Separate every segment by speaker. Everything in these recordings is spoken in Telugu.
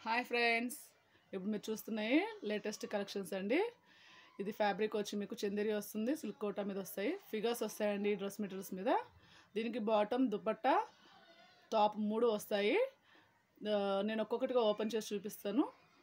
Speaker 1: హాయ్ ఫ్రెండ్స్ ఇప్పుడు మీరు చూస్తున్నాయి లేటెస్ట్ కలెక్షన్స్ అండి ఇది ఫ్యాబ్రిక్ వచ్చి మీకు చందేరి వస్తుంది సిల్క్ కోటా మీద వస్తాయి ఫిగర్స్ వస్తాయండి డ్రెస్ మెటీరియల్స్ మీద దీనికి బాటమ్ దుపట్టా టాప్ మూడు వస్తాయి ఆ, నేను ఒక్కొక్కటిగా ఓపెన్ చేసి చూపిస్తాను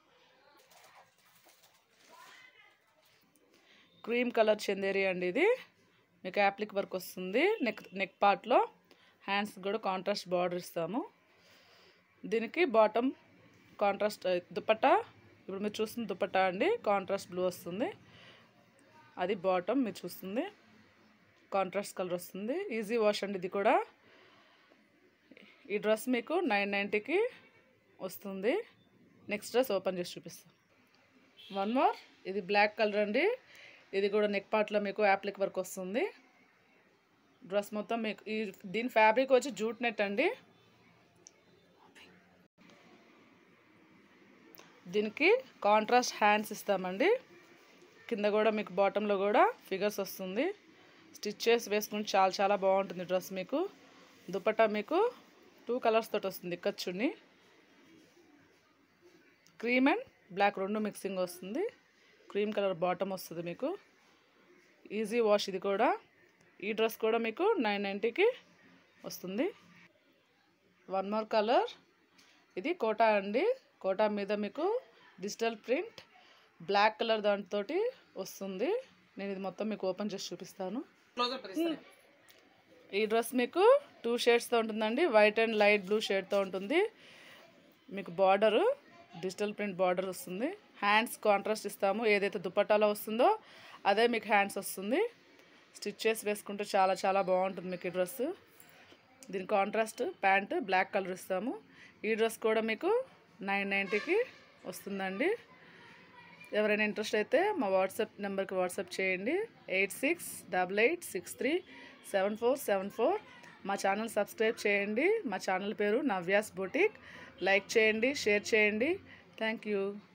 Speaker 1: క్రీమ్ కలర్ చందేరి అండి ఇది మీకు యాప్లిక్ వర్క్ వస్తుంది నెక్ నెక్ పార్ట్లో హ్యాండ్స్ కూడా కాంట్రాస్ట్ బార్డర్ ఇస్తాము దీనికి బాటమ్ కాంట్రాస్ట్ దుపట్టా ఇప్పుడు మీరు చూస్తుంది దుపట్టా అండి కాంట్రాస్ట్ బ్లూ వస్తుంది అది బాటమ్ మీరు చూస్తుంది కాంట్రాస్ట్ కలర్ వస్తుంది ఈజీ వాష్ అండి ఇది కూడా ఈ డ్రెస్ మీకు నైన్ నైంటీకి వస్తుంది నెక్స్ట్ డ్రెస్ ఓపెన్ చేసి చూపిస్తాను వన్ మోర్ ఇది బ్లాక్ కలర్ అండి ఇది కూడా నెక్ పార్ట్లో మీకు యాప్లిక్ వర్క్ వస్తుంది డ్రెస్ మొత్తం మీకు ఈ దీని ఫ్యాబ్రిక్ వచ్చి జూట్ నెట్ అండి దీనికి కాంట్రాస్ట్ హ్యాండ్స్ ఇస్తామండి కింద కూడా మీకు బాటంలో కూడా ఫిగర్స్ వస్తుంది స్టిచ్చెస్ వేసుకుని చాలా చాలా బాగుంటుంది డ్రెస్ మీకు దుపట్టా మీకు టూ కలర్స్ తోటి వస్తుంది కచ్చుని క్రీమ్ అండ్ బ్లాక్ రెండు మిక్సింగ్ వస్తుంది క్రీమ్ కలర్ బాటమ్ వస్తుంది మీకు ఈజీ వాష్ ఇది కూడా ఈ డ్రెస్ కూడా మీకు నైన్ నైంటీకి వస్తుంది వన్ మోర్ కలర్ ఇది కోటా అండి కోటా మీద మీకు డిజిటల్ ప్రింట్ బ్లాక్ కలర్ దాంతో వస్తుంది నేను ఇది మొత్తం మీకు ఓపెన్ చేసి చూపిస్తాను ఈ డ్రెస్ మీకు టూ షేడ్స్తో ఉంటుందండి వైట్ అండ్ లైట్ బ్లూ షేడ్తో ఉంటుంది మీకు బార్డరు డిజిటల్ ప్రింట్ బార్డర్ వస్తుంది హ్యాండ్స్ కాంట్రాస్ట్ ఇస్తాము ఏదైతే దుపట్టాలో వస్తుందో అదే మీకు హ్యాండ్స్ వస్తుంది స్టిచ్చెస్ వేసుకుంటే చాలా చాలా బాగుంటుంది మీకు ఈ డ్రెస్ దీని కాంట్రాస్ట్ ప్యాంట్ బ్లాక్ కలర్ ఇస్తాము ఈ డ్రెస్ కూడా మీకు నైన్ నైంటీకి వస్తుందండి ఎవరైనా ఇంట్రెస్ట్ అయితే మా వాట్సాప్ నెంబర్కి వాట్సాప్ చేయండి eight six double eight six three seven four seven four మా ఛానల్ సబ్స్క్రైబ్ చేయండి మా ఛానల్ పేరు నవ్యాస్ బొటిక్ లైక్ చేయండి షేర్ చేయండి థ్యాంక్ యూ